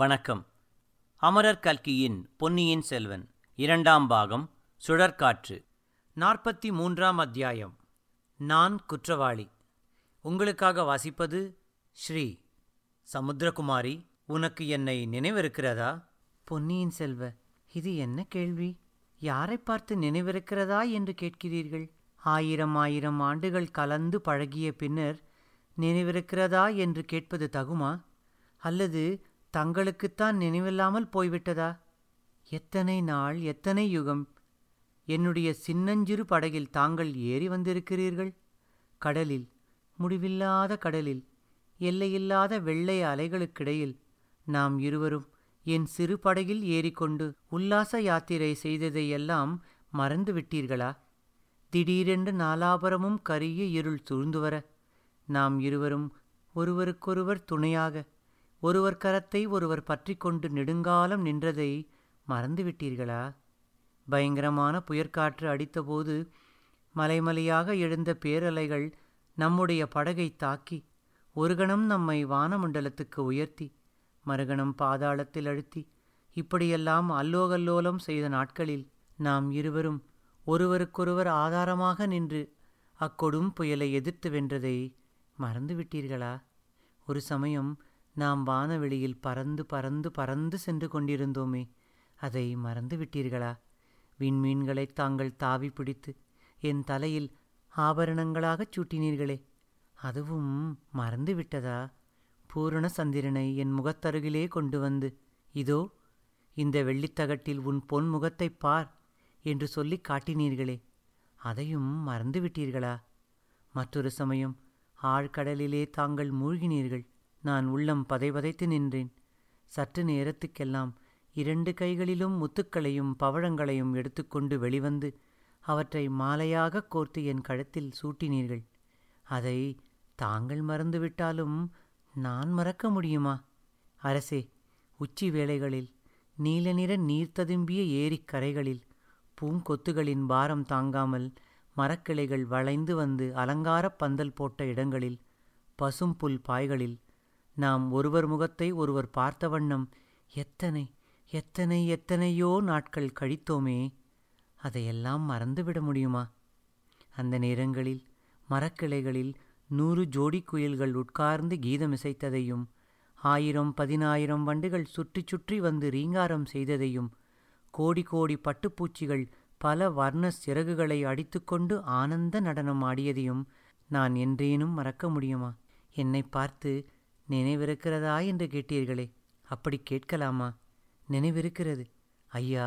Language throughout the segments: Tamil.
வணக்கம் அமரர் கல்கியின் பொன்னியின் செல்வன் இரண்டாம் பாகம் சுழற்காற்று நாற்பத்தி மூன்றாம் அத்தியாயம் நான் குற்றவாளி உங்களுக்காக வாசிப்பது ஸ்ரீ சமுத்திரகுமாரி உனக்கு என்னை நினைவிருக்கிறதா பொன்னியின் செல்வ இது என்ன கேள்வி யாரை பார்த்து நினைவிருக்கிறதா என்று கேட்கிறீர்கள் ஆயிரம் ஆயிரம் ஆண்டுகள் கலந்து பழகிய பின்னர் நினைவிருக்கிறதா என்று கேட்பது தகுமா அல்லது தங்களுக்குத்தான் நினைவில்லாமல் போய்விட்டதா எத்தனை நாள் எத்தனை யுகம் என்னுடைய சின்னஞ்சிறு படகில் தாங்கள் ஏறி வந்திருக்கிறீர்கள் கடலில் முடிவில்லாத கடலில் எல்லையில்லாத வெள்ளை அலைகளுக்கிடையில் நாம் இருவரும் என் சிறு படகில் ஏறிக்கொண்டு உல்லாச யாத்திரை செய்ததையெல்லாம் மறந்து விட்டீர்களா திடீரென்று நாலாபுரமும் கரிய இருள் சூழ்ந்து வர நாம் இருவரும் ஒருவருக்கொருவர் துணையாக ஒருவர் கரத்தை ஒருவர் பற்றி கொண்டு நெடுங்காலம் நின்றதை மறந்துவிட்டீர்களா பயங்கரமான புயற்காற்று அடித்தபோது மலைமலையாக எழுந்த பேரலைகள் நம்முடைய படகை தாக்கி ஒரு கணம் நம்மை வானமண்டலத்துக்கு உயர்த்தி மறுகணம் பாதாளத்தில் அழுத்தி இப்படியெல்லாம் அல்லோகல்லோலம் செய்த நாட்களில் நாம் இருவரும் ஒருவருக்கொருவர் ஆதாரமாக நின்று அக்கொடும் புயலை எதிர்த்து வென்றதை மறந்துவிட்டீர்களா ஒரு சமயம் நாம் வானவெளியில் பறந்து பறந்து பறந்து சென்று கொண்டிருந்தோமே அதை மறந்து விட்டீர்களா விண்மீன்களை தாங்கள் தாவி பிடித்து என் தலையில் ஆபரணங்களாகச் சூட்டினீர்களே அதுவும் மறந்து விட்டதா பூரண சந்திரனை என் முகத்தருகிலே கொண்டு வந்து இதோ இந்த வெள்ளித்தகட்டில் உன் பொன் முகத்தைப் பார் என்று சொல்லி காட்டினீர்களே அதையும் மறந்து விட்டீர்களா மற்றொரு சமயம் ஆழ்கடலிலே தாங்கள் மூழ்கினீர்கள் நான் உள்ளம் பதைபதைத்து நின்றேன் சற்று நேரத்துக்கெல்லாம் இரண்டு கைகளிலும் முத்துக்களையும் பவழங்களையும் எடுத்துக்கொண்டு வெளிவந்து அவற்றை மாலையாக கோர்த்து என் கழுத்தில் சூட்டினீர்கள் அதை தாங்கள் மறந்துவிட்டாலும் நான் மறக்க முடியுமா அரசே உச்சி வேளைகளில் நீல நிற நீர் ததும்பிய ஏரிக் கரைகளில் பூங்கொத்துகளின் பாரம் தாங்காமல் மரக்கிளைகள் வளைந்து வந்து அலங்காரப் பந்தல் போட்ட இடங்களில் பசும்புல் பாய்களில் நாம் ஒருவர் முகத்தை ஒருவர் பார்த்த வண்ணம் எத்தனை எத்தனை எத்தனையோ நாட்கள் கழித்தோமே அதையெல்லாம் மறந்துவிட முடியுமா அந்த நேரங்களில் மரக்கிளைகளில் நூறு ஜோடி குயில்கள் உட்கார்ந்து கீதமிசைத்ததையும் ஆயிரம் பதினாயிரம் வண்டுகள் சுற்றி சுற்றி வந்து ரீங்காரம் செய்ததையும் கோடி கோடி பட்டுப்பூச்சிகள் பல வர்ண சிறகுகளை அடித்துக்கொண்டு ஆனந்த நடனம் ஆடியதையும் நான் என்றேனும் மறக்க முடியுமா என்னை பார்த்து நினைவிருக்கிறதா என்று கேட்டீர்களே அப்படி கேட்கலாமா நினைவிருக்கிறது ஐயா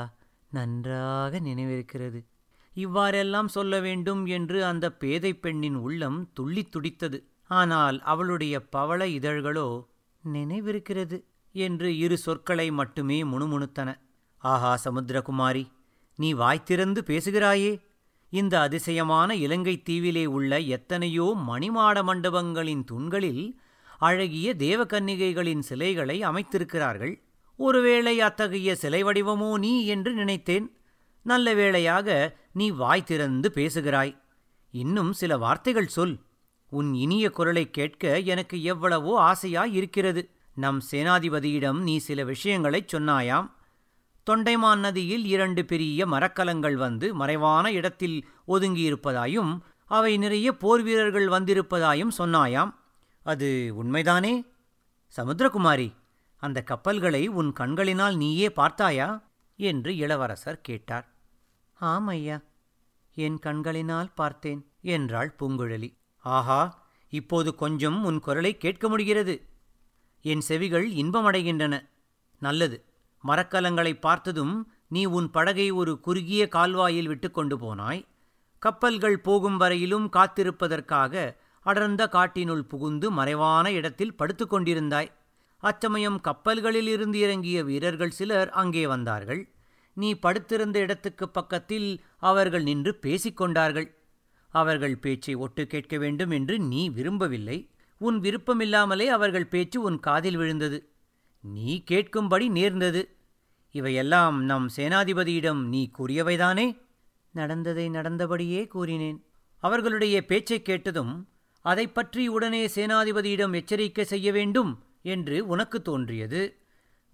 நன்றாக நினைவிருக்கிறது இவ்வாறெல்லாம் சொல்ல வேண்டும் என்று அந்த பேதை பெண்ணின் உள்ளம் துள்ளித் துடித்தது ஆனால் அவளுடைய பவள இதழ்களோ நினைவிருக்கிறது என்று இரு சொற்களை மட்டுமே முணுமுணுத்தன ஆஹா சமுத்திரகுமாரி நீ வாய்த்திறந்து பேசுகிறாயே இந்த அதிசயமான இலங்கைத் தீவிலே உள்ள எத்தனையோ மணிமாட மண்டபங்களின் தூண்களில் அழகிய தேவகன்னிகைகளின் சிலைகளை அமைத்திருக்கிறார்கள் ஒருவேளை அத்தகைய சிலை வடிவமோ நீ என்று நினைத்தேன் நல்ல வேளையாக நீ வாய் திறந்து பேசுகிறாய் இன்னும் சில வார்த்தைகள் சொல் உன் இனிய குரலைக் கேட்க எனக்கு எவ்வளவோ ஆசையாய் இருக்கிறது நம் சேனாதிபதியிடம் நீ சில விஷயங்களைச் சொன்னாயாம் தொண்டைமான் நதியில் இரண்டு பெரிய மரக்கலங்கள் வந்து மறைவான இடத்தில் ஒதுங்கியிருப்பதாயும் அவை நிறைய போர் வீரர்கள் வந்திருப்பதாயும் சொன்னாயாம் அது உண்மைதானே சமுத்திரகுமாரி அந்த கப்பல்களை உன் கண்களினால் நீயே பார்த்தாயா என்று இளவரசர் கேட்டார் ஆம் ஐயா என் கண்களினால் பார்த்தேன் என்றாள் பூங்குழலி ஆஹா இப்போது கொஞ்சம் உன் குரலை கேட்க முடிகிறது என் செவிகள் இன்பமடைகின்றன நல்லது மரக்கலங்களை பார்த்ததும் நீ உன் படகை ஒரு குறுகிய கால்வாயில் விட்டுக்கொண்டு போனாய் கப்பல்கள் போகும் வரையிலும் காத்திருப்பதற்காக அடர்ந்த காட்டினுள் புகுந்து மறைவான இடத்தில் படுத்து கொண்டிருந்தாய் அச்சமயம் கப்பல்களில் இருந்து இறங்கிய வீரர்கள் சிலர் அங்கே வந்தார்கள் நீ படுத்திருந்த இடத்துக்கு பக்கத்தில் அவர்கள் நின்று பேசிக்கொண்டார்கள் அவர்கள் பேச்சை ஒட்டு கேட்க வேண்டும் என்று நீ விரும்பவில்லை உன் விருப்பமில்லாமலே அவர்கள் பேச்சு உன் காதில் விழுந்தது நீ கேட்கும்படி நேர்ந்தது இவையெல்லாம் நம் சேனாதிபதியிடம் நீ கூறியவைதானே நடந்ததை நடந்தபடியே கூறினேன் அவர்களுடைய பேச்சைக் கேட்டதும் அதைப் பற்றி உடனே சேனாதிபதியிடம் எச்சரிக்கை செய்ய வேண்டும் என்று உனக்கு தோன்றியது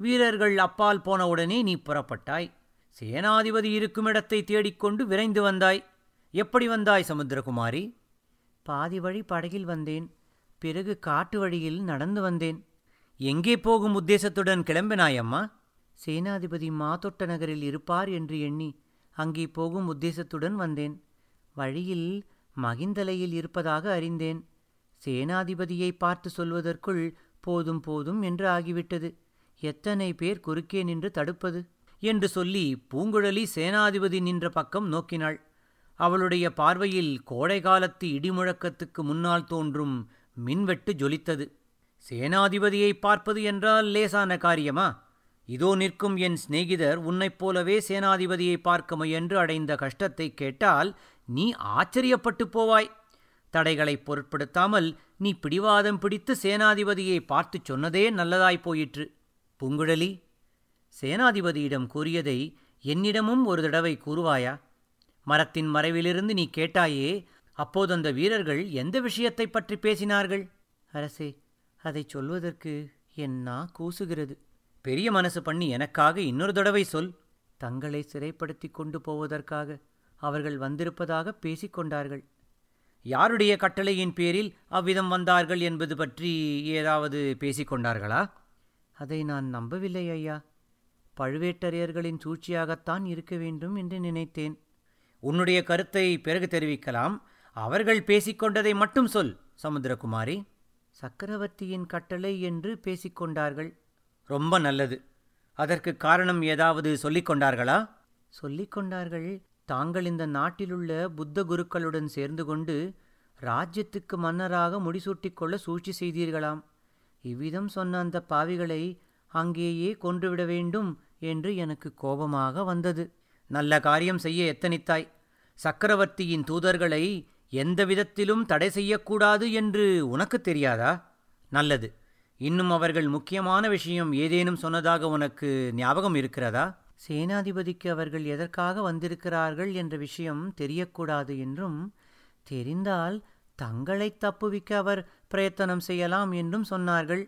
வீரர்கள் அப்பால் போனவுடனே நீ புறப்பட்டாய் சேனாதிபதி இருக்கும் இடத்தை தேடிக்கொண்டு விரைந்து வந்தாய் எப்படி வந்தாய் சமுத்திரகுமாரி பாதி வழி படகில் வந்தேன் பிறகு காட்டு வழியில் நடந்து வந்தேன் எங்கே போகும் உத்தேசத்துடன் கிளம்பினாயம்மா சேனாதிபதி மாதொட்ட நகரில் இருப்பார் என்று எண்ணி அங்கே போகும் உத்தேசத்துடன் வந்தேன் வழியில் மகிந்தலையில் இருப்பதாக அறிந்தேன் சேனாதிபதியை பார்த்து சொல்வதற்குள் போதும் போதும் என்று ஆகிவிட்டது எத்தனை பேர் குறுக்கே நின்று தடுப்பது என்று சொல்லி பூங்குழலி சேனாதிபதி நின்ற பக்கம் நோக்கினாள் அவளுடைய பார்வையில் கோடை காலத்து இடிமுழக்கத்துக்கு முன்னால் தோன்றும் மின்வெட்டு ஜொலித்தது சேனாதிபதியை பார்ப்பது என்றால் லேசான காரியமா இதோ நிற்கும் என் சிநேகிதர் உன்னைப் போலவே சேனாதிபதியை பார்க்க முயன்று அடைந்த கஷ்டத்தை கேட்டால் நீ ஆச்சரியப்பட்டு போவாய் தடைகளை பொருட்படுத்தாமல் நீ பிடிவாதம் பிடித்து சேனாதிபதியை பார்த்துச் சொன்னதே நல்லதாய் போயிற்று பூங்குழலி சேனாதிபதியிடம் கூறியதை என்னிடமும் ஒரு தடவை கூறுவாயா மரத்தின் மறைவிலிருந்து நீ கேட்டாயே அப்போது அந்த வீரர்கள் எந்த விஷயத்தைப் பற்றி பேசினார்கள் அரசே அதைச் சொல்வதற்கு என் நா கூசுகிறது பெரிய மனசு பண்ணி எனக்காக இன்னொரு தடவை சொல் தங்களை சிறைப்படுத்தி கொண்டு போவதற்காக அவர்கள் வந்திருப்பதாக பேசிக் கொண்டார்கள் யாருடைய கட்டளையின் பேரில் அவ்விதம் வந்தார்கள் என்பது பற்றி ஏதாவது பேசிக் கொண்டார்களா அதை நான் நம்பவில்லை ஐயா பழுவேட்டரையர்களின் சூழ்ச்சியாகத்தான் இருக்க வேண்டும் என்று நினைத்தேன் உன்னுடைய கருத்தை பிறகு தெரிவிக்கலாம் அவர்கள் பேசிக்கொண்டதை மட்டும் சொல் சமுத்திரகுமாரி சக்கரவர்த்தியின் கட்டளை என்று பேசிக்கொண்டார்கள் ரொம்ப நல்லது அதற்கு காரணம் ஏதாவது சொல்லிக் கொண்டார்களா சொல்லிக் கொண்டார்கள் தாங்கள் இந்த நாட்டிலுள்ள புத்த குருக்களுடன் சேர்ந்து கொண்டு ராஜ்யத்துக்கு மன்னராக முடிசூட்டிக் கொள்ள சூழ்ச்சி செய்தீர்களாம் இவ்விதம் சொன்ன அந்த பாவிகளை அங்கேயே கொன்றுவிட வேண்டும் என்று எனக்கு கோபமாக வந்தது நல்ல காரியம் செய்ய எத்தனித்தாய் சக்கரவர்த்தியின் தூதர்களை எந்த விதத்திலும் தடை செய்யக்கூடாது என்று உனக்கு தெரியாதா நல்லது இன்னும் அவர்கள் முக்கியமான விஷயம் ஏதேனும் சொன்னதாக உனக்கு ஞாபகம் இருக்கிறதா சேனாதிபதிக்கு அவர்கள் எதற்காக வந்திருக்கிறார்கள் என்ற விஷயம் தெரியக்கூடாது என்றும் தெரிந்தால் தங்களை தப்புவிக்க அவர் பிரயத்தனம் செய்யலாம் என்றும் சொன்னார்கள்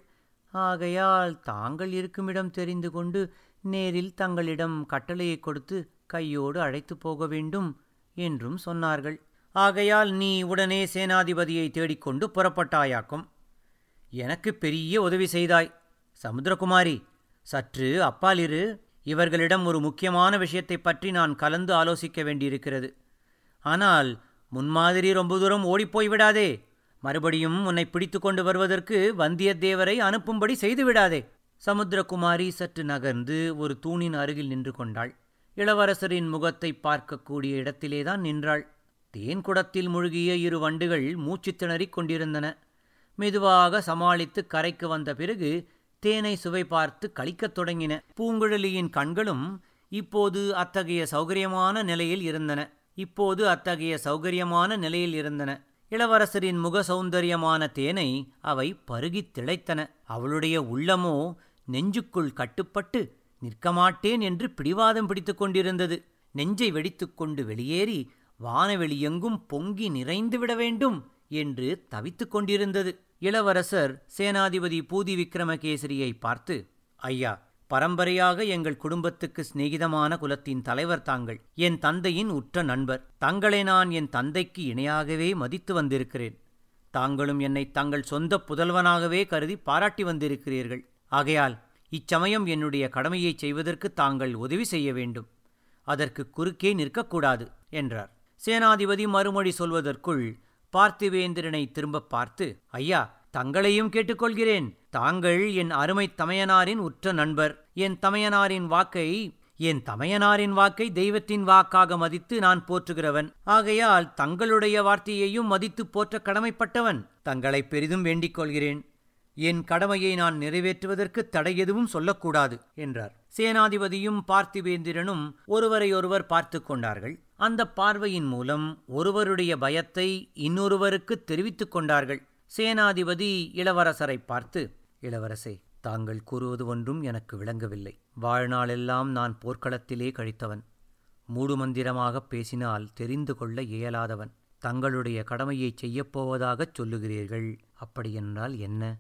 ஆகையால் தாங்கள் இருக்குமிடம் தெரிந்து கொண்டு நேரில் தங்களிடம் கட்டளையை கொடுத்து கையோடு அழைத்து போக வேண்டும் என்றும் சொன்னார்கள் ஆகையால் நீ உடனே சேனாதிபதியை தேடிக்கொண்டு புறப்பட்டாயாக்கும் எனக்கு பெரிய உதவி செய்தாய் சமுத்திரகுமாரி சற்று அப்பாலிரு இவர்களிடம் ஒரு முக்கியமான விஷயத்தைப் பற்றி நான் கலந்து ஆலோசிக்க வேண்டியிருக்கிறது ஆனால் முன்மாதிரி ரொம்ப தூரம் ஓடிப்போய் விடாதே மறுபடியும் உன்னை பிடித்து கொண்டு வருவதற்கு வந்தியத்தேவரை அனுப்பும்படி செய்து விடாதே சமுத்திரகுமாரி சற்று நகர்ந்து ஒரு தூணின் அருகில் நின்று கொண்டாள் இளவரசரின் முகத்தை பார்க்கக்கூடிய இடத்திலேதான் நின்றாள் தேன் குடத்தில் முழுகிய இரு வண்டுகள் மூச்சு திணறிக் கொண்டிருந்தன மெதுவாக சமாளித்து கரைக்கு வந்த பிறகு தேனை சுவை பார்த்து கழிக்கத் தொடங்கின பூங்குழலியின் கண்களும் இப்போது அத்தகைய சௌகரியமான நிலையில் இருந்தன இப்போது அத்தகைய சௌகரியமான நிலையில் இருந்தன இளவரசரின் முக சௌந்தரியமான தேனை அவை பருகித் திளைத்தன அவளுடைய உள்ளமோ நெஞ்சுக்குள் கட்டுப்பட்டு நிற்கமாட்டேன் என்று பிடிவாதம் பிடித்துக் கொண்டிருந்தது நெஞ்சை வெடித்துக்கொண்டு வெளியேறி வானவெளியெங்கும் பொங்கி நிறைந்து விட வேண்டும் என்று தவித்துக் கொண்டிருந்தது இளவரசர் சேனாதிபதி பூதி விக்ரமகேசரியை பார்த்து ஐயா பரம்பரையாக எங்கள் குடும்பத்துக்கு சிநேகிதமான குலத்தின் தலைவர் தாங்கள் என் தந்தையின் உற்ற நண்பர் தங்களை நான் என் தந்தைக்கு இணையாகவே மதித்து வந்திருக்கிறேன் தாங்களும் என்னை தங்கள் சொந்த புதல்வனாகவே கருதி பாராட்டி வந்திருக்கிறீர்கள் ஆகையால் இச்சமயம் என்னுடைய கடமையை செய்வதற்கு தாங்கள் உதவி செய்ய வேண்டும் அதற்கு குறுக்கே நிற்கக்கூடாது என்றார் சேனாதிபதி மறுமொழி சொல்வதற்குள் பார்த்திவேந்திரனை திரும்பப் பார்த்து ஐயா தங்களையும் கேட்டுக்கொள்கிறேன் தாங்கள் என் அருமை தமையனாரின் உற்ற நண்பர் என் தமையனாரின் வாக்கை என் தமையனாரின் வாக்கை தெய்வத்தின் வாக்காக மதித்து நான் போற்றுகிறவன் ஆகையால் தங்களுடைய வார்த்தையையும் மதித்து போற்ற கடமைப்பட்டவன் தங்களை பெரிதும் வேண்டிக் கொள்கிறேன் என் கடமையை நான் நிறைவேற்றுவதற்கு தடை எதுவும் சொல்லக்கூடாது என்றார் சேனாதிபதியும் பார்த்திவேந்திரனும் ஒருவரையொருவர் பார்த்து கொண்டார்கள் அந்த பார்வையின் மூலம் ஒருவருடைய பயத்தை இன்னொருவருக்கு தெரிவித்துக் கொண்டார்கள் சேனாதிபதி இளவரசரை பார்த்து இளவரசே தாங்கள் கூறுவது ஒன்றும் எனக்கு விளங்கவில்லை வாழ்நாளெல்லாம் நான் போர்க்களத்திலே கழித்தவன் மூடுமந்திரமாகப் பேசினால் தெரிந்து கொள்ள இயலாதவன் தங்களுடைய கடமையை செய்யப்போவதாகச் சொல்லுகிறீர்கள் அப்படியென்றால் என்ன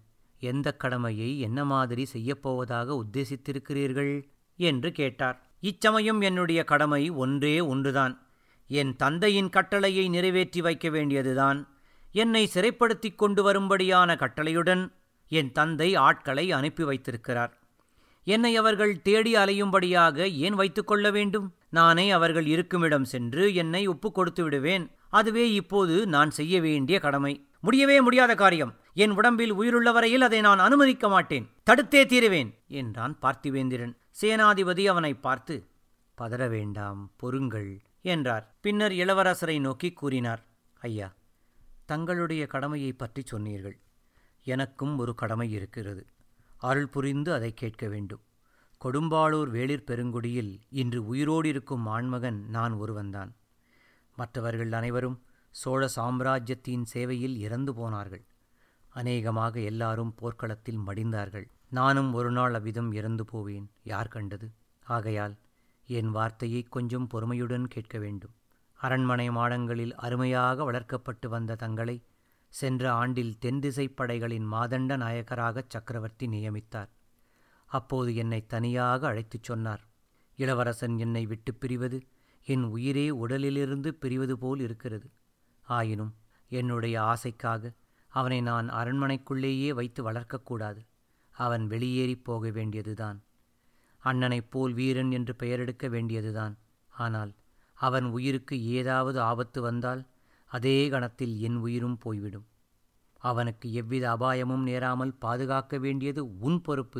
எந்த கடமையை என்ன மாதிரி செய்யப்போவதாக உத்தேசித்திருக்கிறீர்கள் என்று கேட்டார் இச்சமயம் என்னுடைய கடமை ஒன்றே ஒன்றுதான் என் தந்தையின் கட்டளையை நிறைவேற்றி வைக்க வேண்டியதுதான் என்னை சிறைப்படுத்திக் கொண்டு வரும்படியான கட்டளையுடன் என் தந்தை ஆட்களை அனுப்பி வைத்திருக்கிறார் என்னை அவர்கள் தேடி அலையும்படியாக ஏன் வைத்துக் கொள்ள வேண்டும் நானே அவர்கள் இருக்குமிடம் சென்று என்னை ஒப்புக் கொடுத்து விடுவேன் அதுவே இப்போது நான் செய்ய வேண்டிய கடமை முடியவே முடியாத காரியம் என் உடம்பில் உயிருள்ள வரையில் அதை நான் அனுமதிக்க மாட்டேன் தடுத்தே தீருவேன் என்றான் பார்த்திவேந்திரன் சேனாதிபதி அவனை பார்த்து பதற வேண்டாம் பொறுங்கள் என்றார் பின்னர் இளவரசரை நோக்கி கூறினார் ஐயா தங்களுடைய கடமையை பற்றி சொன்னீர்கள் எனக்கும் ஒரு கடமை இருக்கிறது அருள் புரிந்து அதை கேட்க வேண்டும் கொடும்பாளூர் வேளிர் பெருங்குடியில் இன்று உயிரோடு இருக்கும் ஆண்மகன் நான் ஒருவன்தான் மற்றவர்கள் அனைவரும் சோழ சாம்ராஜ்யத்தின் சேவையில் இறந்து போனார்கள் அநேகமாக எல்லாரும் போர்க்களத்தில் மடிந்தார்கள் நானும் ஒரு நாள் அவ்விதம் இறந்து போவேன் யார் கண்டது ஆகையால் என் வார்த்தையை கொஞ்சம் பொறுமையுடன் கேட்க வேண்டும் அரண்மனை மாடங்களில் அருமையாக வளர்க்கப்பட்டு வந்த தங்களை சென்ற ஆண்டில் தென்திசைப் படைகளின் மாதண்ட நாயகராக சக்கரவர்த்தி நியமித்தார் அப்போது என்னை தனியாக அழைத்துச் சொன்னார் இளவரசன் என்னை விட்டு பிரிவது என் உயிரே உடலிலிருந்து பிரிவது போல் இருக்கிறது ஆயினும் என்னுடைய ஆசைக்காக அவனை நான் அரண்மனைக்குள்ளேயே வைத்து வளர்க்கக்கூடாது அவன் வெளியேறிப் போக வேண்டியதுதான் அண்ணனைப் போல் வீரன் என்று பெயரெடுக்க வேண்டியதுதான் ஆனால் அவன் உயிருக்கு ஏதாவது ஆபத்து வந்தால் அதே கணத்தில் என் உயிரும் போய்விடும் அவனுக்கு எவ்வித அபாயமும் நேராமல் பாதுகாக்க வேண்டியது உன் பொறுப்பு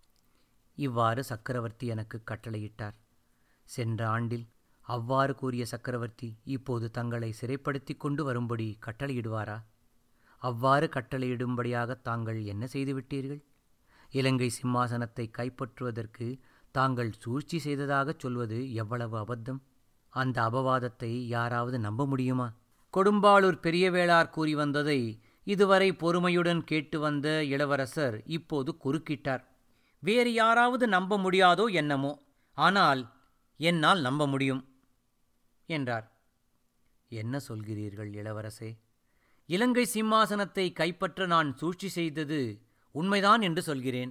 இவ்வாறு சக்கரவர்த்தி எனக்கு கட்டளையிட்டார் சென்ற ஆண்டில் அவ்வாறு கூறிய சக்கரவர்த்தி இப்போது தங்களை சிறைப்படுத்திக் கொண்டு வரும்படி கட்டளையிடுவாரா அவ்வாறு கட்டளையிடும்படியாக தாங்கள் என்ன செய்துவிட்டீர்கள் இலங்கை சிம்மாசனத்தை கைப்பற்றுவதற்கு தாங்கள் சூழ்ச்சி செய்ததாகச் சொல்வது எவ்வளவு அபத்தம் அந்த அபவாதத்தை யாராவது நம்ப முடியுமா கொடும்பாளூர் பெரிய வேளார் கூறி வந்ததை இதுவரை பொறுமையுடன் கேட்டு வந்த இளவரசர் இப்போது குறுக்கிட்டார் வேறு யாராவது நம்ப முடியாதோ என்னமோ ஆனால் என்னால் நம்ப முடியும் என்றார் என்ன சொல்கிறீர்கள் இளவரசே இலங்கை சிம்மாசனத்தை கைப்பற்ற நான் சூழ்ச்சி செய்தது உண்மைதான் என்று சொல்கிறேன்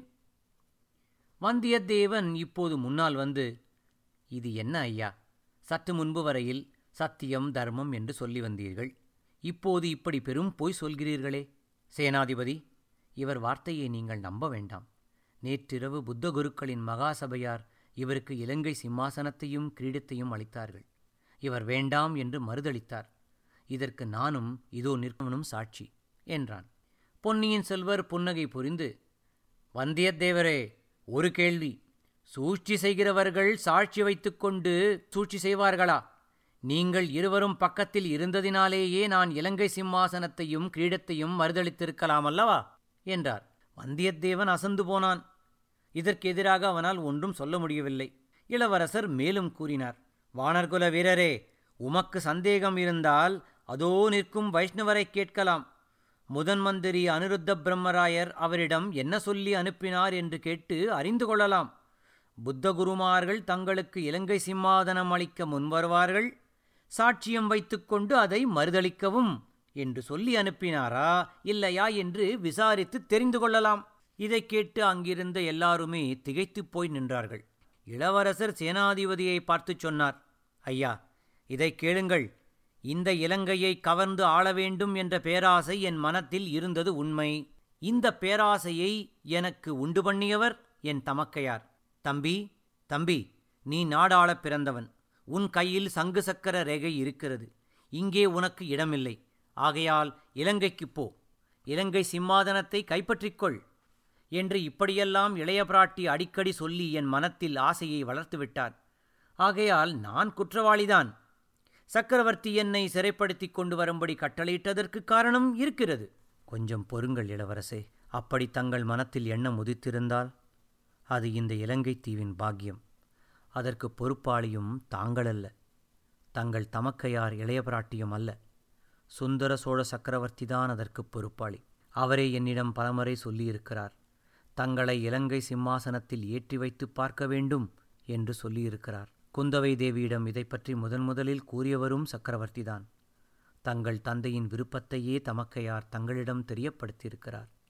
வந்தியத்தேவன் இப்போது முன்னால் வந்து இது என்ன ஐயா சற்று முன்பு வரையில் சத்தியம் தர்மம் என்று சொல்லி வந்தீர்கள் இப்போது இப்படி பெரும் பொய் சொல்கிறீர்களே சேனாதிபதி இவர் வார்த்தையை நீங்கள் நம்ப வேண்டாம் நேற்றிரவு புத்த குருக்களின் மகாசபையார் இவருக்கு இலங்கை சிம்மாசனத்தையும் கிரீடத்தையும் அளித்தார்கள் இவர் வேண்டாம் என்று மறுதளித்தார் இதற்கு நானும் இதோ நிற்கவனும் சாட்சி என்றான் பொன்னியின் செல்வர் புன்னகை புரிந்து வந்தியத்தேவரே ஒரு கேள்வி சூழ்ச்சி செய்கிறவர்கள் சாட்சி வைத்துக்கொண்டு சூழ்ச்சி செய்வார்களா நீங்கள் இருவரும் பக்கத்தில் இருந்ததினாலேயே நான் இலங்கை சிம்மாசனத்தையும் கிரீடத்தையும் மறுதளித்திருக்கலாம் அல்லவா என்றார் வந்தியத்தேவன் அசந்து போனான் இதற்கு எதிராக அவனால் ஒன்றும் சொல்ல முடியவில்லை இளவரசர் மேலும் கூறினார் வானர்குல வீரரே உமக்கு சந்தேகம் இருந்தால் அதோ நிற்கும் வைஷ்ணவரை கேட்கலாம் முதன் மந்திரி அனிருத்த பிரம்மராயர் அவரிடம் என்ன சொல்லி அனுப்பினார் என்று கேட்டு அறிந்து கொள்ளலாம் புத்த குருமார்கள் தங்களுக்கு இலங்கை சிம்மாதனம் அளிக்க முன்வருவார்கள் சாட்சியம் வைத்துக்கொண்டு அதை மறுதளிக்கவும் என்று சொல்லி அனுப்பினாரா இல்லையா என்று விசாரித்து தெரிந்து கொள்ளலாம் இதைக் கேட்டு அங்கிருந்த எல்லாருமே திகைத்துப் போய் நின்றார்கள் இளவரசர் சேனாதிபதியை பார்த்துச் சொன்னார் ஐயா இதை கேளுங்கள் இந்த இலங்கையை கவர்ந்து ஆள வேண்டும் என்ற பேராசை என் மனத்தில் இருந்தது உண்மை இந்த பேராசையை எனக்கு உண்டு பண்ணியவர் என் தமக்கையார் தம்பி தம்பி நீ நாடாளப் பிறந்தவன் உன் கையில் சங்கு சக்கர ரேகை இருக்கிறது இங்கே உனக்கு இடமில்லை ஆகையால் இலங்கைக்குப் போ இலங்கை சிம்மாதனத்தை கைப்பற்றிக்கொள் என்று இப்படியெல்லாம் இளைய பிராட்டி அடிக்கடி சொல்லி என் மனத்தில் ஆசையை வளர்த்துவிட்டார் ஆகையால் நான் குற்றவாளிதான் சக்கரவர்த்தி என்னை சிறைப்படுத்திக் கொண்டு வரும்படி கட்டளையிட்டதற்கு காரணம் இருக்கிறது கொஞ்சம் பொறுங்கள் இளவரசே அப்படி தங்கள் மனத்தில் எண்ணம் உதித்திருந்தால் அது இந்த இலங்கை தீவின் பாக்கியம் அதற்கு பொறுப்பாளியும் தாங்களல்ல தங்கள் தமக்கையார் இளைய பிராட்டியும் அல்ல சுந்தர சோழ சக்கரவர்த்தி தான் அதற்கு பொறுப்பாளி அவரே என்னிடம் பலமுறை சொல்லியிருக்கிறார் தங்களை இலங்கை சிம்மாசனத்தில் ஏற்றி வைத்து பார்க்க வேண்டும் என்று சொல்லியிருக்கிறார் குந்தவை தேவியிடம் இதை பற்றி முதன் முதலில் கூறியவரும் சக்கரவர்த்திதான் தங்கள் தந்தையின் விருப்பத்தையே தமக்கையார் தங்களிடம் தெரியப்படுத்தியிருக்கிறார்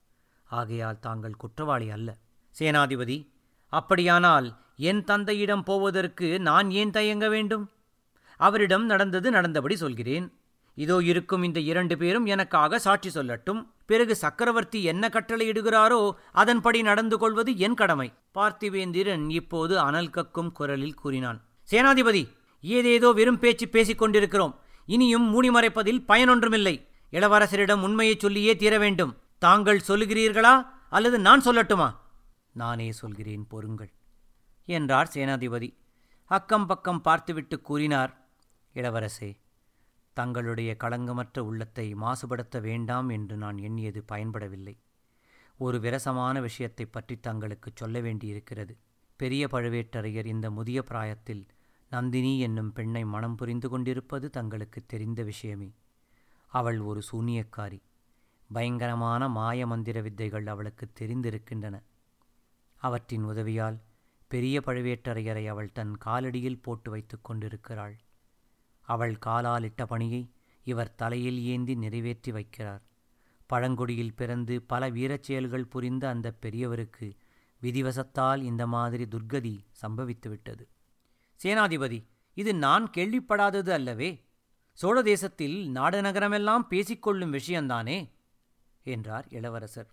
ஆகையால் தாங்கள் குற்றவாளி அல்ல சேனாதிபதி அப்படியானால் என் தந்தையிடம் போவதற்கு நான் ஏன் தயங்க வேண்டும் அவரிடம் நடந்தது நடந்தபடி சொல்கிறேன் இதோ இருக்கும் இந்த இரண்டு பேரும் எனக்காக சாட்சி சொல்லட்டும் பிறகு சக்கரவர்த்தி என்ன கட்டளையிடுகிறாரோ அதன்படி நடந்து கொள்வது என் கடமை பார்த்திவேந்திரன் இப்போது அனல் கக்கும் குரலில் கூறினான் சேனாதிபதி ஏதேதோ வெறும் பேச்சு பேசிக் கொண்டிருக்கிறோம் இனியும் மூடி மறைப்பதில் பயனொன்றுமில்லை இளவரசரிடம் உண்மையை சொல்லியே தீர வேண்டும் தாங்கள் சொல்லுகிறீர்களா அல்லது நான் சொல்லட்டுமா நானே சொல்கிறேன் பொறுங்கள் என்றார் சேனாதிபதி அக்கம் பக்கம் பார்த்துவிட்டு கூறினார் இளவரசே தங்களுடைய களங்கமற்ற உள்ளத்தை மாசுபடுத்த வேண்டாம் என்று நான் எண்ணியது பயன்படவில்லை ஒரு விரசமான விஷயத்தை பற்றி தங்களுக்கு சொல்ல வேண்டியிருக்கிறது பெரிய பழுவேட்டரையர் இந்த முதிய பிராயத்தில் நந்தினி என்னும் பெண்ணை மனம் புரிந்து கொண்டிருப்பது தங்களுக்கு தெரிந்த விஷயமே அவள் ஒரு சூனியக்காரி பயங்கரமான மாய மந்திர வித்தைகள் அவளுக்கு தெரிந்திருக்கின்றன அவற்றின் உதவியால் பெரிய பழுவேட்டரையரை அவள் தன் காலடியில் போட்டு வைத்துக் கொண்டிருக்கிறாள் அவள் காலால் இட்ட பணியை இவர் தலையில் ஏந்தி நிறைவேற்றி வைக்கிறார் பழங்குடியில் பிறந்து பல வீரச் செயல்கள் புரிந்த அந்த பெரியவருக்கு விதிவசத்தால் இந்த மாதிரி துர்கதி சம்பவித்துவிட்டது சேனாதிபதி இது நான் கேள்விப்படாதது அல்லவே சோழ தேசத்தில் நாடு நகரமெல்லாம் பேசிக்கொள்ளும் விஷயந்தானே என்றார் இளவரசர்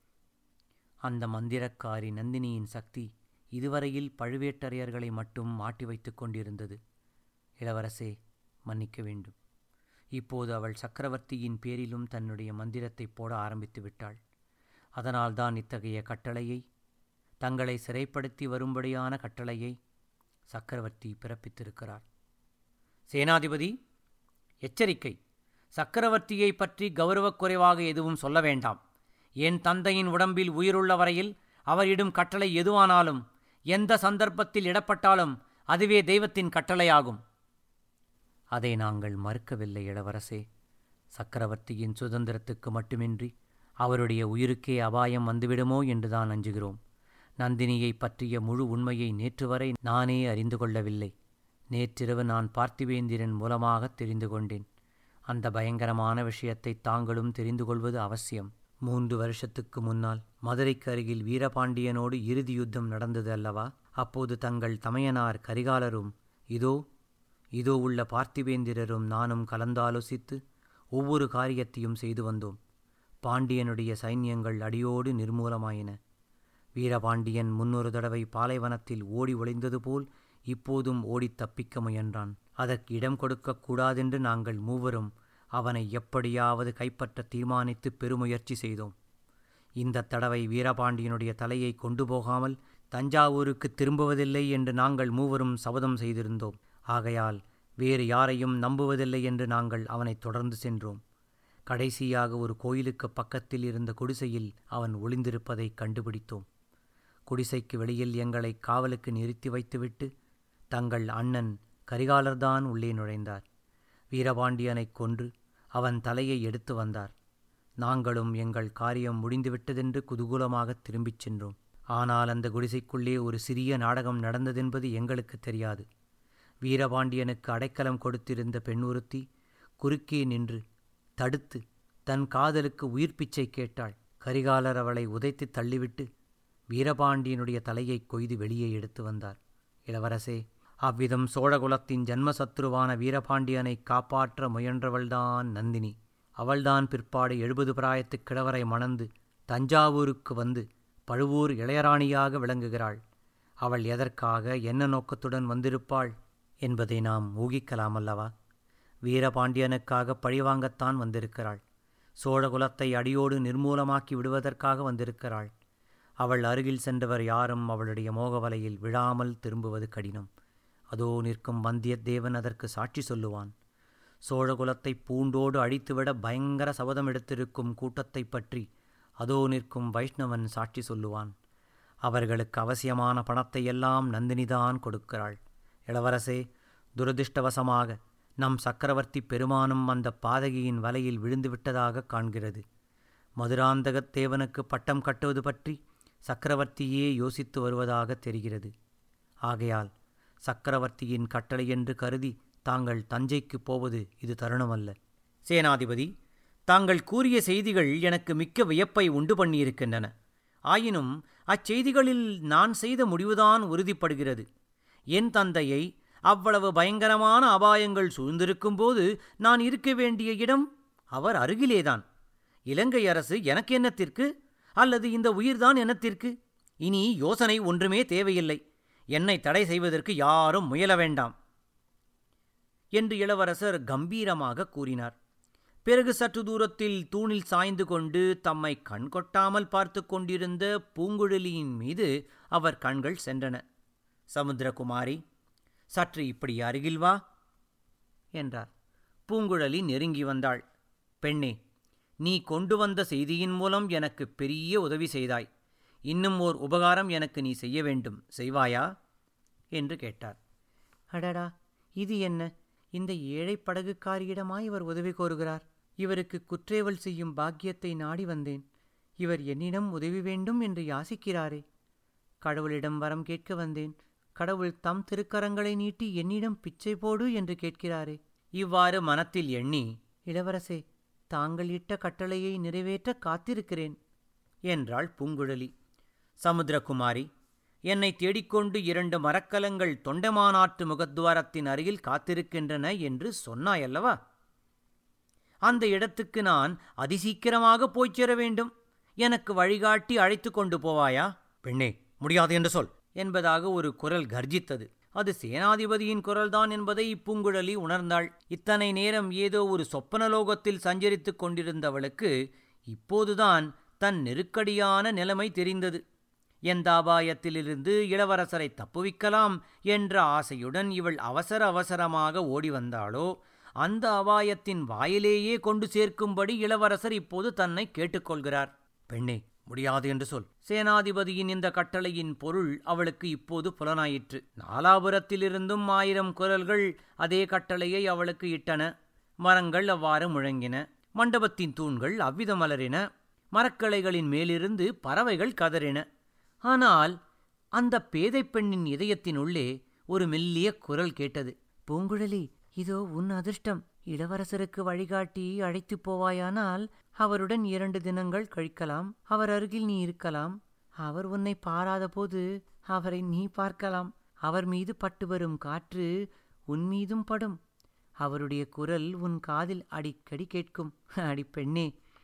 அந்த மந்திரக்காரி நந்தினியின் சக்தி இதுவரையில் பழுவேட்டரையர்களை மட்டும் மாட்டி வைத்துக் கொண்டிருந்தது இளவரசே மன்னிக்க வேண்டும் இப்போது அவள் சக்கரவர்த்தியின் பேரிலும் தன்னுடைய மந்திரத்தை போட ஆரம்பித்து விட்டாள் அதனால்தான் இத்தகைய கட்டளையை தங்களை சிறைப்படுத்தி வரும்படியான கட்டளையை சக்கரவர்த்தி பிறப்பித்திருக்கிறார் சேனாதிபதி எச்சரிக்கை சக்கரவர்த்தியை பற்றி கௌரவக் குறைவாக எதுவும் சொல்ல வேண்டாம் என் தந்தையின் உடம்பில் உயிருள்ள வரையில் அவரிடும் கட்டளை எதுவானாலும் எந்த சந்தர்ப்பத்தில் இடப்பட்டாலும் அதுவே தெய்வத்தின் கட்டளையாகும் அதை நாங்கள் மறுக்கவில்லை இளவரசே சக்கரவர்த்தியின் சுதந்திரத்துக்கு மட்டுமின்றி அவருடைய உயிருக்கே அபாயம் வந்துவிடுமோ என்றுதான் அஞ்சுகிறோம் நந்தினியை பற்றிய முழு உண்மையை நேற்று வரை நானே அறிந்து கொள்ளவில்லை நேற்றிரவு நான் பார்த்திவேந்திரன் மூலமாக தெரிந்து கொண்டேன் அந்த பயங்கரமான விஷயத்தை தாங்களும் தெரிந்து கொள்வது அவசியம் மூன்று வருஷத்துக்கு முன்னால் மதுரைக்கு அருகில் வீரபாண்டியனோடு இறுதி யுத்தம் நடந்தது அல்லவா அப்போது தங்கள் தமையனார் கரிகாலரும் இதோ இதோ உள்ள பார்த்திவேந்திரரும் நானும் கலந்தாலோசித்து ஒவ்வொரு காரியத்தையும் செய்து வந்தோம் பாண்டியனுடைய சைன்யங்கள் அடியோடு நிர்மூலமாயின வீரபாண்டியன் முன்னொரு தடவை பாலைவனத்தில் ஓடி ஒளிந்தது போல் இப்போதும் ஓடித் தப்பிக்க முயன்றான் அதற்கு இடம் கொடுக்கக் கூடாதென்று நாங்கள் மூவரும் அவனை எப்படியாவது கைப்பற்ற தீர்மானித்து பெருமுயற்சி செய்தோம் இந்த தடவை வீரபாண்டியனுடைய தலையை கொண்டு போகாமல் தஞ்சாவூருக்கு திரும்புவதில்லை என்று நாங்கள் மூவரும் சபதம் செய்திருந்தோம் ஆகையால் வேறு யாரையும் நம்புவதில்லை என்று நாங்கள் அவனை தொடர்ந்து சென்றோம் கடைசியாக ஒரு கோயிலுக்கு பக்கத்தில் இருந்த குடிசையில் அவன் ஒளிந்திருப்பதை கண்டுபிடித்தோம் குடிசைக்கு வெளியில் எங்களை காவலுக்கு நிறுத்தி வைத்துவிட்டு தங்கள் அண்ணன் கரிகாலர்தான் உள்ளே நுழைந்தார் வீரபாண்டியனைக் கொன்று அவன் தலையை எடுத்து வந்தார் நாங்களும் எங்கள் காரியம் முடிந்துவிட்டதென்று குதூகூலமாக திரும்பிச் சென்றோம் ஆனால் அந்த குடிசைக்குள்ளே ஒரு சிறிய நாடகம் நடந்ததென்பது எங்களுக்கு தெரியாது வீரபாண்டியனுக்கு அடைக்கலம் கொடுத்திருந்த பெண் ஒருத்தி குறுக்கே நின்று தடுத்து தன் காதலுக்கு உயிர் பிச்சை கேட்டாள் கரிகாலர் அவளை உதைத்து தள்ளிவிட்டு வீரபாண்டியனுடைய தலையை கொய்து வெளியே எடுத்து வந்தார் இளவரசே அவ்விதம் சோழகுலத்தின் ஜன்மசத்ருவான வீரபாண்டியனை காப்பாற்ற முயன்றவள்தான் நந்தினி அவள்தான் பிற்பாடு எழுபது பிராயத்து கிழவரை மணந்து தஞ்சாவூருக்கு வந்து பழுவூர் இளையராணியாக விளங்குகிறாள் அவள் எதற்காக என்ன நோக்கத்துடன் வந்திருப்பாள் என்பதை நாம் ஊகிக்கலாம் அல்லவா வீரபாண்டியனுக்காக பழிவாங்கத்தான் வந்திருக்கிறாள் சோழகுலத்தை அடியோடு நிர்மூலமாக்கி விடுவதற்காக வந்திருக்கிறாள் அவள் அருகில் சென்றவர் யாரும் அவளுடைய மோகவலையில் விழாமல் திரும்புவது கடினம் அதோ நிற்கும் வந்தியத்தேவன் அதற்கு சாட்சி சொல்லுவான் சோழகுலத்தை பூண்டோடு அழித்துவிட பயங்கர சபதம் எடுத்திருக்கும் கூட்டத்தைப் பற்றி அதோ நிற்கும் வைஷ்ணவன் சாட்சி சொல்லுவான் அவர்களுக்கு அவசியமான பணத்தை எல்லாம் நந்தினிதான் கொடுக்கிறாள் இளவரசே துரதிர்ஷ்டவசமாக நம் சக்கரவர்த்தி பெருமானும் அந்த பாதகியின் வலையில் விழுந்துவிட்டதாக காண்கிறது மதுராந்தகத் தேவனுக்கு பட்டம் கட்டுவது பற்றி சக்கரவர்த்தியே யோசித்து வருவதாக தெரிகிறது ஆகையால் சக்கரவர்த்தியின் கட்டளை என்று கருதி தாங்கள் தஞ்சைக்கு போவது இது தருணமல்ல சேனாதிபதி தாங்கள் கூறிய செய்திகள் எனக்கு மிக்க வியப்பை உண்டு பண்ணியிருக்கின்றன ஆயினும் அச்செய்திகளில் நான் செய்த முடிவுதான் உறுதிப்படுகிறது என் தந்தையை அவ்வளவு பயங்கரமான அபாயங்கள் சூழ்ந்திருக்கும்போது நான் இருக்க வேண்டிய இடம் அவர் அருகிலேதான் இலங்கை அரசு எனக்கு என்னத்திற்கு அல்லது இந்த உயிர்தான் என்னத்திற்கு இனி யோசனை ஒன்றுமே தேவையில்லை என்னை தடை செய்வதற்கு யாரும் முயல வேண்டாம் என்று இளவரசர் கம்பீரமாக கூறினார் பிறகு சற்று தூரத்தில் தூணில் சாய்ந்து கொண்டு தம்மை கண்கொட்டாமல் பார்த்து கொண்டிருந்த பூங்குழலியின் மீது அவர் கண்கள் சென்றன சமுத்திரகுமாரி சற்று இப்படி அருகில் வா என்றார் பூங்குழலி நெருங்கி வந்தாள் பெண்ணே நீ கொண்டு வந்த செய்தியின் மூலம் எனக்கு பெரிய உதவி செய்தாய் இன்னும் ஓர் உபகாரம் எனக்கு நீ செய்ய வேண்டும் செய்வாயா என்று கேட்டார் அடடா இது என்ன இந்த ஏழை படகுக்காரியிடமா இவர் உதவி கோருகிறார் இவருக்கு குற்றேவல் செய்யும் பாக்கியத்தை நாடி வந்தேன் இவர் என்னிடம் உதவி வேண்டும் என்று யாசிக்கிறாரே கடவுளிடம் வரம் கேட்க வந்தேன் கடவுள் தம் திருக்கரங்களை நீட்டி என்னிடம் பிச்சை போடு என்று கேட்கிறாரே இவ்வாறு மனத்தில் எண்ணி இளவரசே தாங்கள் இட்ட கட்டளையை நிறைவேற்ற காத்திருக்கிறேன் என்றாள் பூங்குழலி சமுத்திரகுமாரி என்னை தேடிக்கொண்டு இரண்டு மரக்கலங்கள் தொண்டமானாற்று முகத்வாரத்தின் அருகில் காத்திருக்கின்றன என்று சொன்னாயல்லவா அந்த இடத்துக்கு நான் அதிசீக்கிரமாக போய்ச் சேர வேண்டும் எனக்கு வழிகாட்டி அழைத்து கொண்டு போவாயா பெண்ணே முடியாது என்று சொல் என்பதாக ஒரு குரல் கர்ஜித்தது அது சேனாதிபதியின் குரல்தான் என்பதை பூங்குழலி உணர்ந்தாள் இத்தனை நேரம் ஏதோ ஒரு சொப்பனலோகத்தில் சஞ்சரித்துக் கொண்டிருந்தவளுக்கு இப்போதுதான் தன் நெருக்கடியான நிலைமை தெரிந்தது எந்த அபாயத்திலிருந்து இளவரசரை தப்புவிக்கலாம் என்ற ஆசையுடன் இவள் அவசர அவசரமாக ஓடி வந்தாளோ அந்த அபாயத்தின் வாயிலேயே கொண்டு சேர்க்கும்படி இளவரசர் இப்போது தன்னை கேட்டுக்கொள்கிறார் பெண்ணே முடியாது என்று சொல் சேனாதிபதியின் இந்த கட்டளையின் பொருள் அவளுக்கு இப்போது புலனாயிற்று நாலாபுரத்திலிருந்தும் ஆயிரம் குரல்கள் அதே கட்டளையை அவளுக்கு இட்டன மரங்கள் அவ்வாறு முழங்கின மண்டபத்தின் தூண்கள் அவ்விதம் மலரின மரக்கிளைகளின் மேலிருந்து பறவைகள் கதறின ஆனால் அந்த பேதை பெண்ணின் இதயத்தினுள்ளே ஒரு மெல்லிய குரல் கேட்டது பூங்குழலி இதோ உன் அதிர்ஷ்டம் இளவரசருக்கு வழிகாட்டி அழைத்துப் போவாயானால் அவருடன் இரண்டு தினங்கள் கழிக்கலாம் அவர் அருகில் நீ இருக்கலாம் அவர் உன்னை பாராதபோது அவரை நீ பார்க்கலாம் அவர் மீது பட்டு வரும் காற்று உன் மீதும் படும் அவருடைய குரல் உன் காதில் அடிக்கடி கேட்கும் அடி பெண்ணே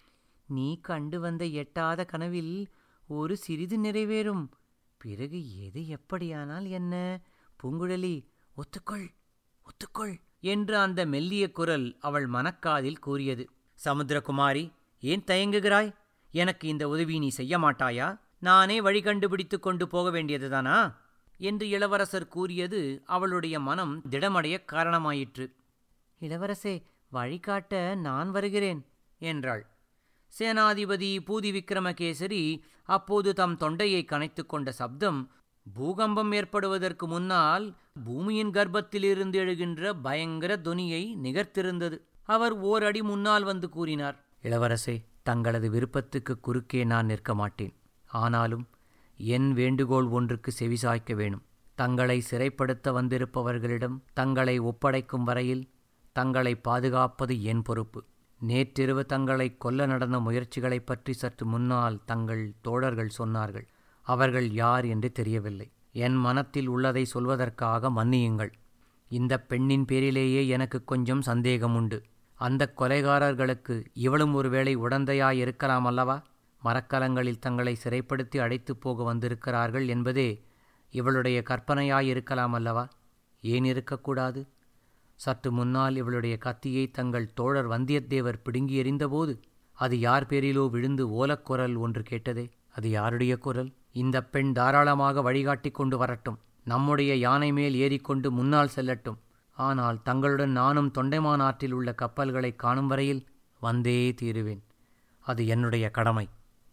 நீ கண்டு வந்த எட்டாத கனவில் ஒரு சிறிது நிறைவேறும் பிறகு எது எப்படியானால் என்ன பூங்குழலி ஒத்துக்கொள் ஒத்துக்கொள் என்று அந்த மெல்லிய குரல் அவள் மனக்காதில் கூறியது சமுத்திரகுமாரி ஏன் தயங்குகிறாய் எனக்கு இந்த உதவி நீ செய்ய மாட்டாயா நானே வழி கண்டுபிடித்துக் கொண்டு போக வேண்டியதுதானா என்று இளவரசர் கூறியது அவளுடைய மனம் திடமடையக் காரணமாயிற்று இளவரசே வழிகாட்ட நான் வருகிறேன் என்றாள் சேனாதிபதி பூதி விக்ரமகேசரி அப்போது தம் தொண்டையை கனைத்துக் கொண்ட சப்தம் பூகம்பம் ஏற்படுவதற்கு முன்னால் பூமியின் கர்ப்பத்திலிருந்து எழுகின்ற பயங்கர துனியை நிகர்த்திருந்தது அவர் ஓரடி முன்னால் வந்து கூறினார் இளவரசே தங்களது விருப்பத்துக்கு குறுக்கே நான் நிற்க மாட்டேன் ஆனாலும் என் வேண்டுகோள் ஒன்றுக்கு செவிசாய்க்க வேணும் தங்களை சிறைப்படுத்த வந்திருப்பவர்களிடம் தங்களை ஒப்படைக்கும் வரையில் தங்களை பாதுகாப்பது என் பொறுப்பு நேற்றிரவு தங்களை கொல்ல நடந்த முயற்சிகளைப் பற்றி சற்று முன்னால் தங்கள் தோழர்கள் சொன்னார்கள் அவர்கள் யார் என்று தெரியவில்லை என் மனத்தில் உள்ளதை சொல்வதற்காக மன்னியுங்கள் இந்த பெண்ணின் பேரிலேயே எனக்கு கொஞ்சம் சந்தேகம் உண்டு அந்த கொலைகாரர்களுக்கு இவளும் ஒருவேளை உடந்தையாய் இருக்கலாம் அல்லவா மரக்கலங்களில் தங்களை சிறைப்படுத்தி அழைத்துப் போக வந்திருக்கிறார்கள் என்பதே இவளுடைய கற்பனையாயிருக்கலாம் அல்லவா ஏன் இருக்கக்கூடாது சற்று முன்னால் இவளுடைய கத்தியை தங்கள் தோழர் வந்தியத்தேவர் பிடுங்கி எறிந்தபோது அது யார் பேரிலோ விழுந்து ஓலக்குரல் ஒன்று கேட்டதே அது யாருடைய குரல் இந்த பெண் தாராளமாக வழிகாட்டி கொண்டு வரட்டும் நம்முடைய யானை மேல் ஏறிக்கொண்டு முன்னால் செல்லட்டும் ஆனால் தங்களுடன் நானும் தொண்டைமான் ஆற்றில் உள்ள கப்பல்களை காணும் வரையில் வந்தே தீருவேன் அது என்னுடைய கடமை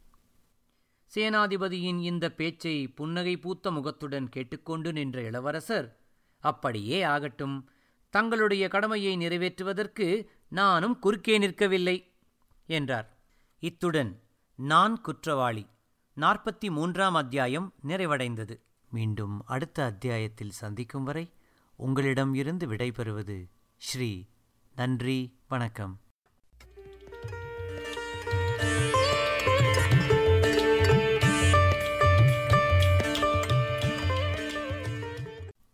சேனாதிபதியின் இந்த பேச்சை புன்னகை பூத்த முகத்துடன் கேட்டுக்கொண்டு நின்ற இளவரசர் அப்படியே ஆகட்டும் தங்களுடைய கடமையை நிறைவேற்றுவதற்கு நானும் குறுக்கே நிற்கவில்லை என்றார் இத்துடன் நான் குற்றவாளி நாற்பத்தி மூன்றாம் அத்தியாயம் நிறைவடைந்தது மீண்டும் அடுத்த அத்தியாயத்தில் சந்திக்கும் வரை உங்களிடம் இருந்து விடைபெறுவது ஸ்ரீ நன்றி வணக்கம்